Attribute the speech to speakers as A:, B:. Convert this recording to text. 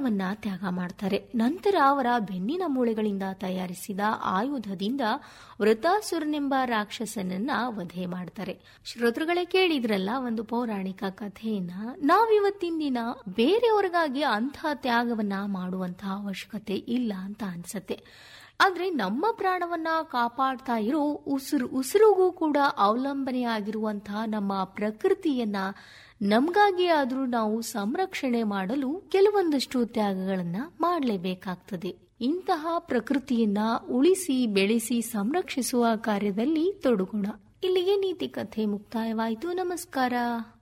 A: ಪ್ರಾಣವನ್ನ ತ್ಯಾಗ ಮಾಡ್ತಾರೆ ನಂತರ ಅವರ ಬೆನ್ನಿನ ಮೂಳೆಗಳಿಂದ ತಯಾರಿಸಿದ ಆಯುಧದಿಂದ ವೃತಾಸುರನೆಂಬ ರಾಕ್ಷಸನನ್ನ ವಧೆ ಮಾಡ್ತಾರೆ ಶ್ರೋತೃಗಳೇ ಕೇಳಿದ್ರಲ್ಲ ಒಂದು ಪೌರಾಣಿಕ ಕಥೆಯನ್ನ ನಾವಿವತ್ತಿನ ದಿನ ಬೇರೆಯವ್ರಿಗಾಗಿ ಅಂಥ ತ್ಯಾಗವನ್ನ ಮಾಡುವಂತಹ ಅವಶ್ಯಕತೆ ಇಲ್ಲ ಅಂತ ಅನ್ಸತ್ತೆ ಆದ್ರೆ ನಮ್ಮ ಪ್ರಾಣವನ್ನ ಕಾಪಾಡ್ತಾ ಇರೋ ಉಸಿರು ಉಸಿರುಗೂ ಕೂಡ ಅವಲಂಬನೆಯಾಗಿರುವಂತಹ ನಮ್ಮ ಪ್ರಕೃತಿಯನ್ನ ನಮ್ಗಾಗಿ ಆದ್ರೂ ನಾವು ಸಂರಕ್ಷಣೆ ಮಾಡಲು ಕೆಲವೊಂದಷ್ಟು ತ್ಯಾಗಗಳನ್ನ ಮಾಡಲೇಬೇಕಾಗ್ತದೆ ಇಂತಹ ಪ್ರಕೃತಿಯನ್ನ ಉಳಿಸಿ ಬೆಳೆಸಿ ಸಂರಕ್ಷಿಸುವ ಕಾರ್ಯದಲ್ಲಿ ತೊಡಗೋಣ ಇಲ್ಲಿಗೆ ನೀತಿ ಕಥೆ ಮುಕ್ತಾಯವಾಯಿತು ನಮಸ್ಕಾರ